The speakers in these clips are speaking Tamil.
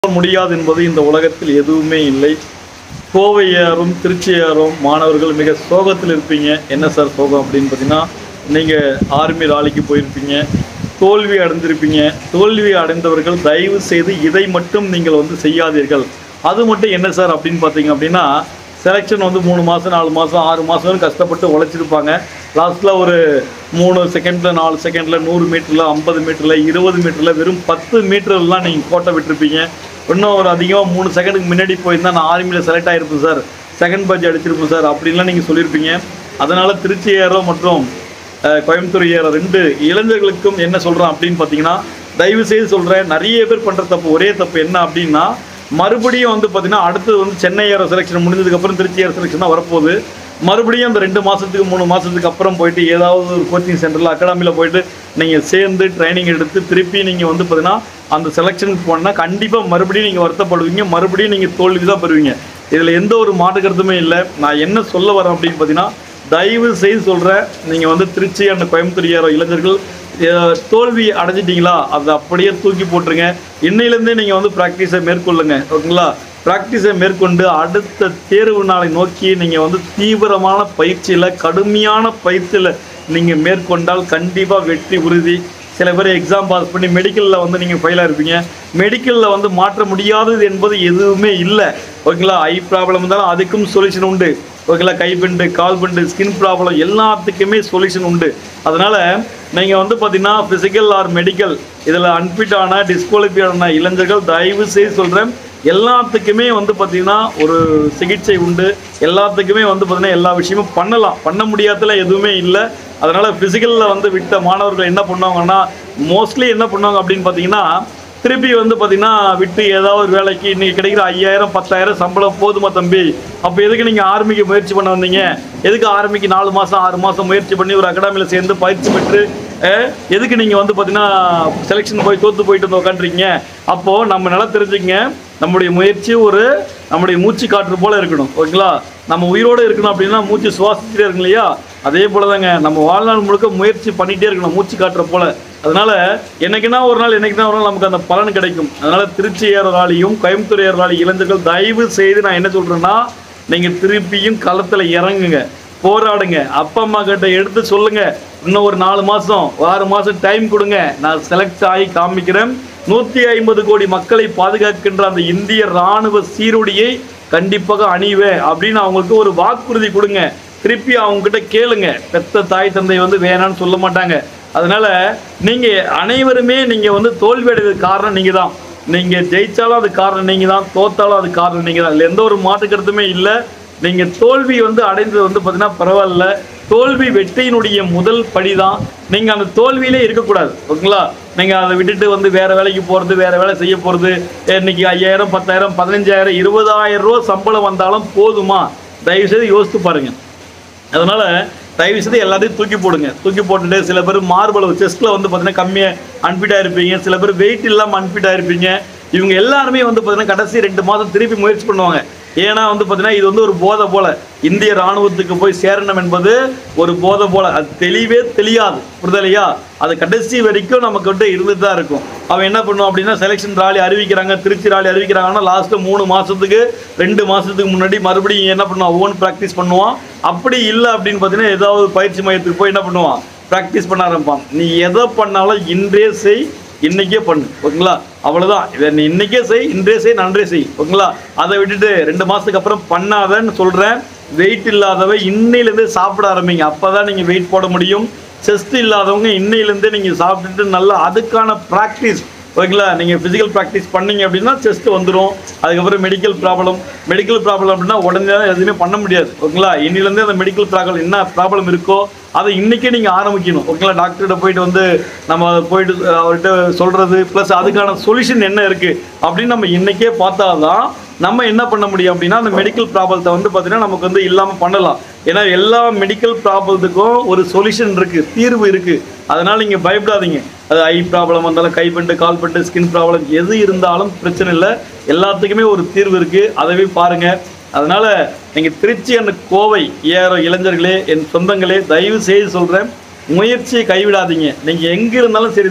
முடியாது என்பது இந்த உலகத்தில் எதுவுமே இல்லை கோவையாரும் திருச்சியாரும் மாணவர்கள் மிக சோகத்தில் இருப்பீங்க என்ன சார் சோகம் அப்படின்னு பார்த்தீங்கன்னா நீங்கள் ஆர்மி ராலிக்கு போயிருப்பீங்க தோல்வி அடைந்திருப்பீங்க தோல்வி அடைந்தவர்கள் தயவு செய்து இதை மட்டும் நீங்கள் வந்து செய்யாதீர்கள் அது மட்டும் என்ன சார் அப்படின்னு பார்த்தீங்க அப்படின்னா செலெக்ஷன் வந்து மூணு மாதம் நாலு மாதம் ஆறு மாதம் கஷ்டப்பட்டு உழைச்சிருப்பாங்க லாஸ்ட்டில் ஒரு மூணு செகண்டில் நாலு செகண்டில் நூறு மீட்டரில் ஐம்பது மீட்டரில் இருபது மீட்டரில் வெறும் பத்து மீட்டர்லாம் நீங்கள் கோட்டை விட்டுருப்பீங்க இன்னும் ஒரு அதிகமாக மூணு செகண்டுக்கு முன்னாடி போயிருந்தா நான் ஆர்மியில் செலக்ட் ஆகிருப்பேன் சார் செகண்ட் பேட்ச் அடிச்சிருப்பேன் சார் அப்படின்லாம் நீங்கள் சொல்லியிருப்பீங்க அதனால் திருச்சி ஏரோ மற்றும் அஹ், கோயம்புத்தூர் ஏரோ ரெண்டு இளைஞர்களுக்கும் என்ன சொல்கிறேன் அப்படின்னு பார்த்தீங்கன்னா தயவு செய்து சொல்கிறேன் நிறைய பேர் பண்ணுற தப்பு ஒரே தப்பு என்ன அப்படின்னா மறுபடியும் வந்து பார்த்தீங்கன்னா அடுத்தது வந்து சென்னை ஏரோ செலெக்ஷன் முடிஞ்சதுக்கப்புறம் திருச்சி ஏரோ செலெக்ஷன் தான் வரப்போகுது மறுபடியும் அந்த ரெண்டு மாதத்துக்கு மூணு மாதத்துக்கு அப்புறம் போயிட்டு ஏதாவது ஒரு கோச்சிங் சென்டரில் அகாடமியில் போயிட்டு நீங்கள் சேர்ந்து ட்ரைனிங் எடுத்து திருப்பி நீங்கள் வந்து பார்த்தீங்கன்னா அந்த செலெக்ஷனுக்கு போனால் கண்டிப்பாக மறுபடியும் நீங்கள் வருத்தப்படுவீங்க மறுபடியும் நீங்கள் தோல்வி தான் பெறுவீங்க இதில் எந்த ஒரு மாற்று கருத்துமே இல்லை நான் என்ன சொல்ல வரேன் அப்படின்னு பார்த்தீங்கன்னா தயவு செய்து சொல்கிறேன் நீங்கள் வந்து திருச்சி அந்த கோயம்புத்தூர் ஏற இளைஞர்கள் அஹ், தோல்வி அடைஞ்சிட்டிங்களா அதை அப்படியே தூக்கி போட்டுருங்க இன்னையிலேருந்தே நீங்கள் வந்து ப்ராக்டிஸை மேற்கொள்ளுங்க ஓகேங்களா ப்ராக்டிஸை மேற்கொண்டு அடுத்த தேர்வு நாளை நோக்கி நீங்கள் வந்து தீவிரமான பயிற்சியில் கடுமையான பயிற்சியில் நீங்கள் மேற்கொண்டால் கண்டிப்பாக வெற்றி உறுதி சில பேர் எக்ஸாம் பாஸ் பண்ணி மெடிக்கலில் வந்து நீங்கள் ஃபெயிலாக இருப்பீங்க மெடிக்கலில் வந்து மாற்ற முடியாதது என்பது எதுவுமே இல்லை ஓகேங்களா ஐ ப்ராப்ளம் இருந்தாலும் அதுக்கும் சொல்யூஷன் உண்டு ஓகேங்களா கைபெண்டு கால் பெண்டு ஸ்கின் ப்ராப்ளம் எல்லாத்துக்குமே சொல்யூஷன் உண்டு அதனால் நீங்கள் வந்து பார்த்தீங்கன்னா ஃபிசிக்கல் ஆர் மெடிக்கல் இதில் அன்ஃபிட் ஆன டிஸ்குவாலிஃபை ஆன இளைஞர்கள் தயவு செய்து சொல்கிறேன் எல்லாத்துக்குமே வந்து பார்த்தீங்கன்னா ஒரு சிகிச்சை உண்டு எல்லாத்துக்குமே வந்து பார்த்தீங்கன்னா எல்லா விஷயமும் பண்ணலாம் பண்ண முடியாததுல எதுவுமே இல்லை அதனால் ஃபிசிக்கலில் வந்து விட்ட மாணவர்கள் என்ன பண்ணுவாங்கன்னா மோஸ்ட்லி என்ன பண்ணுவாங்க அப்படின்னு பார்த்தீங்கன்னா திருப்பி வந்து பார்த்தீங்கன்னா விட்டு ஏதாவது ஒரு வேலைக்கு இன்னைக்கு கிடைக்கிற ஐயாயிரம் பத்தாயிரம் சம்பளம் போதுமா தம்பி அப்போ எதுக்கு நீங்கள் ஆர்மிக்கு முயற்சி பண்ண வந்தீங்க எதுக்கு ஆர்மிக்கு நாலு மாதம் ஆறு மாதம் முயற்சி பண்ணி ஒரு அகாடமியில் சேர்ந்து பயிற்சி பெற்று அஹ், எதுக்கு நீங்கள் வந்து பார்த்தீங்கன்னா செலெக்ஷன் போய் தோற்று போயிட்டு வந்து உட்காந்துருக்கீங்க அப்போது நம்ம நல்லா தெரிஞ்சுக்கங்க நம்முடைய முயற்சி ஒரு நம்முடைய மூச்சு காற்று போல இருக்கணும் ஓகேங்களா நம்ம உயிரோடு இருக்கணும் அப்படின்னா மூச்சு சுவாசிச்சுட்டே இருக்கணும் இல்லையா அதே போல தாங்க நம்ம வாழ்நாள் முழுக்க முயற்சி பண்ணிகிட்டே இருக்கணும் மூச்சு காற்றை போல அதனால என்னைக்குன்னா ஒரு நாள் என்னைக்குன்னா ஒரு நாள் நமக்கு அந்த பலன் கிடைக்கும் அதனால திருச்சி ஏறாளியும் கோயம்புத்தூர் ஏறாளி இளைஞர்கள் தயவு செய்து நான் என்ன சொல்றேன்னா நீங்க திருப்பியும் களத்துல இறங்குங்க போராடுங்க அப்பா அம்மா கிட்ட எடுத்து சொல்லுங்க இன்னும் ஒரு நாலு மாசம் ஆறு மாசம் டைம் கொடுங்க நான் செலக்ட் ஆகி காமிக்கிறேன் நூத்தி ஐம்பது கோடி மக்களை பாதுகாக்கின்ற அந்த இந்திய ராணுவ சீருடையை கண்டிப்பாக அணிவேன் அப்படின்னு அவங்களுக்கு ஒரு வாக்குறுதி கொடுங்க திருப்பி அவங்க கிட்ட கேளுங்க பெத்த தாய் தந்தை வந்து வேணான்னு சொல்ல மாட்டாங்க அதனால நீங்க அனைவருமே நீங்க வந்து தோல்வி அடைவதற்கு காரணம் நீங்க தான் நீங்க ஜெயிச்சாலும் அது காரணம் நீங்க தான் தோத்தாலும் அது காரணம் நீங்க தான் இதுல எந்த ஒரு மாற்று கருத்துமே இல்லை நீங்க தோல்வி வந்து அடைந்தது வந்து பார்த்தீங்கன்னா பரவாயில்ல தோல்வி வெற்றியினுடைய முதல் படி தான் நீங்க அந்த தோல்வியிலே இருக்கக்கூடாது ஓகேங்களா நீங்க அதை விட்டுட்டு வந்து வேற வேலைக்கு போறது வேற வேலை செய்ய போறது இன்னைக்கு ஐயாயிரம் பத்தாயிரம் பதினஞ்சாயிரம் இருபதாயிரம் ரூபா சம்பளம் வந்தாலும் போதுமா தயவு செய்து யோசித்து பாருங்க அதனால தயவு செய்து எல்லாத்தையும் தூக்கி போடுங்க தூக்கி போட்டுட்டு சில பேர் மார்பளவு செஸ்ட்டில் வந்து பார்த்தீங்கன்னா கம்மியாக அன்ஃபிட்டாக இருப்பீங்க சில பேர் வெயிட் இல்லாமல் அன்ஃபிட்டாக இருப்பீங்க இவங்க எல்லாருமே வந்து பார்த்தீங்கன்னா கடைசி ரெண்டு மாதம் திருப்பி முயற்சி பண்ணுவாங்க ஏன்னா வந்து பார்த்தீங்கன்னா இது வந்து ஒரு போதை போல இந்திய ராணுவத்துக்கு போய் சேரணும் என்பது ஒரு போதை போல அது தெளிவே தெரியாது புரிதலையா அது கடைசி வரைக்கும் நமக்கு வந்து இருந்துட்டு தான் இருக்கும் அவன் என்ன பண்ணுவான் அப்படின்னா செலெக்ஷன் ராலி அறிவிக்கிறாங்க திருச்சி ராலி அறிவிக்கிறாங்கன்னா லாஸ்ட்டு மூணு மாதத்துக்கு ரெண்டு மாதத்துக்கு முன்னாடி மறுபடியும் என்ன பண்ணுவான் ஓன் ப்ராக்டிஸ் பண்ணுவான் அப்படி இல்லை அப்படின்னு பார்த்தீங்கன்னா ஏதாவது பயிற்சி மையத்துக்கு போய் என்ன பண்ணுவான் ப்ராக்டிஸ் பண்ண ஆரம்பிப்பான் நீ எதை பண்ணாலும் இன்றே செய் இன்னைக்கே பண்ணு ஓகேங்களா அவ்வளவுதான் இதை நீ இன்னைக்கே செய் இன்றே செய் நன்றே செய் ஓகேங்களா அதை விட்டுட்டு ரெண்டு மாசத்துக்கு அப்புறம் பண்ணாதன்னு சொல்றேன் வெயிட் இல்லாதவ இன்னையிலேருந்தே சாப்பிட ஆரம்பிங்க அப்பதான் நீங்க வெயிட் போட முடியும் செஸ்ட் இல்லாதவங்க இன்னையிலேருந்தே நீங்க சாப்பிட்டுட்டு நல்லா அதுக்கான ப்ராக்டிஸ் ஓகேங்களா நீங்கள் ஃபிசிக்கல் ப்ராக்டிஸ் பண்ணீங்க அப்படின்னா செஸ்ட் வந்துடும் அதுக்கப்புறம் மெடிக்கல் ப்ராப்ளம் மெடிக்கல் ப்ராப்ளம் அப்படின்னா உடனே எதுவுமே பண்ண முடியாது ஓகேங்களா இன்னிலேருந்தே அந்த மெடிக்கல் ப்ராப்ளம் என்ன ப்ராப்ளம் இருக்கோ அதை இன்றைக்கே நீங்கள் ஆரம்பிக்கணும் ஓகேங்களா டாக்டர்கிட்ட போயிட்டு வந்து நம்ம அதை போயிட்டு அஹ், அவர்கிட்ட சொல்கிறது ப்ளஸ் அதுக்கான சொல்யூஷன் என்ன இருக்குது அப்படின்னு நம்ம இன்றைக்கே பார்த்தாதான் நம்ம என்ன பண்ண முடியும் அப்படின்னா அந்த மெடிக்கல் ப்ராப்ளத்தை வந்து பார்த்தீங்கன்னா நமக்கு வந்து இல்லாமல் பண்ணலாம் ஏன்னா எல்லா மெடிக்கல் ப்ராப்ளத்துக்கும் ஒரு சொல்யூஷன் இருக்குது தீர்வு இருக்குது அதனால் நீங்கள் பயப்படாதீங்க அது ஐ ப்ராப்ளம் வந்தாலும் கைப்பட்டு கால்பட்டு ஸ்கின் ப்ராப்ளம் எது இருந்தாலும் பிரச்சனை இல்லை எல்லாத்துக்குமே ஒரு தீர்வு இருக்குது அதவே பாருங்கள் அதனால் நீங்கள் திருச்சி அந்த கோவை ஏற இளைஞர்களே என் சொந்தங்களே தயவு செய்து சொல்கிறேன் முயற்சியை கைவிடாதீங்க நீங்கள் எங்கே இருந்தாலும் சரிதான்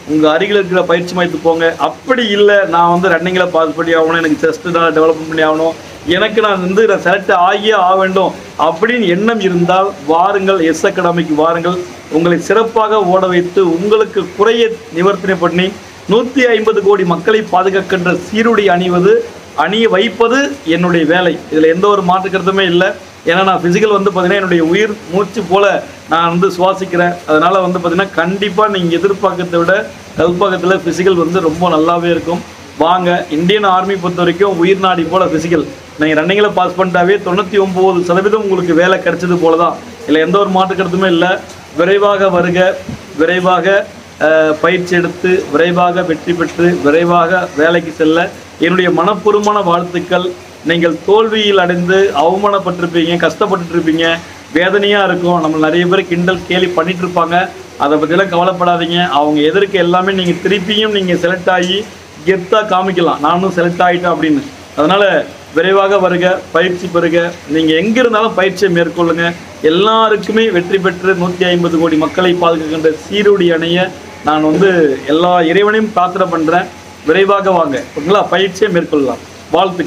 உங்கள் அருகில் இருக்கிற பயிற்சி மையத்துக்கு போங்க அப்படி இல்லை நான் வந்து ரன்னிங்கில் பாஸ் பண்ணி ஆகணும் எனக்கு செஸ்ட்டு தான் டெவலப் பண்ணி ஆகணும் எனக்கு நான் வந்து நான் செலக்ட் ஆகியே ஆக வேண்டும் அப்படின்னு எண்ணம் இருந்தால் வாருங்கள் எஸ் அகாடமிக்கு வாருங்கள் உங்களை சிறப்பாக ஓட வைத்து உங்களுக்கு குறைய நிவர்த்தனை பண்ணி நூற்றி ஐம்பது கோடி மக்களை பாதுகாக்கின்ற சீருடை அணிவது அணிய வைப்பது என்னுடைய வேலை இதில் எந்த ஒரு மாற்று கருத்துமே இல்லை ஏன்னா நான் ஃபிசிக்கல் வந்து பார்த்தீங்கன்னா என்னுடைய உயிர் மூச்சு போல நான் வந்து சுவாசிக்கிறேன் அதனால் வந்து பார்த்தீங்கன்னா கண்டிப்பாக நீங்கள் எதிர்பார்க்கறதை விட கல்பாக்கத்தில் ஃபிசிக்கல் வந்து ரொம்ப நல்லாவே இருக்கும் வாங்க இந்தியன் ஆர்மி பொறுத்த வரைக்கும் உயிர் நாடி போல ஃபிசிக்கல் நீங்கள் ரன்னிங்கில் பாஸ் பண்ணிட்டாவே தொண்ணூற்றி ஒம்பது சதவீதம் உங்களுக்கு வேலை கிடைச்சது போல தான் இல்லை எந்த ஒரு மாற்று கருத்துமே இல்லை விரைவாக வருக விரைவாக அஹ், பயிற்சி எடுத்து விரைவாக வெற்றி பெற்று விரைவாக வேலைக்கு செல்ல என்னுடைய மனப்பூர்வமான வாழ்த்துக்கள் நீங்கள் தோல்வியில் அடைந்து அவமானப்பட்டிருப்பீங்க கஷ்டப்பட்டுட்டு இருப்பீங்க வேதனையாக இருக்கும் நம்ம நிறைய பேர் கிண்டல் கேலி பண்ணிட்டு இருப்பாங்க அதை பற்றிலாம் கவலைப்படாதீங்க அவங்க எதற்கு எல்லாமே நீங்கள் திருப்பியும் நீங்கள் செலக்ட் ஆகி கெத்தாக காமிக்கலாம் நானும் செலக்ட் ஆகிட்டேன் அப்படின்னு அதனால் விரைவாக வருக பயிற்சி பெறுக நீங்கள் எங்கே இருந்தாலும் பயிற்சியை மேற்கொள்ளுங்க எல்லாருக்குமே வெற்றி பெற்று நூற்றி ஐம்பது கோடி மக்களை பாதுகாக்கின்ற சீருடி அணைய நான் வந்து எல்லா இறைவனையும் பிரார்த்தனை பண்ணுறேன் விரைவாக வாங்க ஓகேங்களா பயிற்சியை மேற்கொள்ளலாம் வாழ்த்து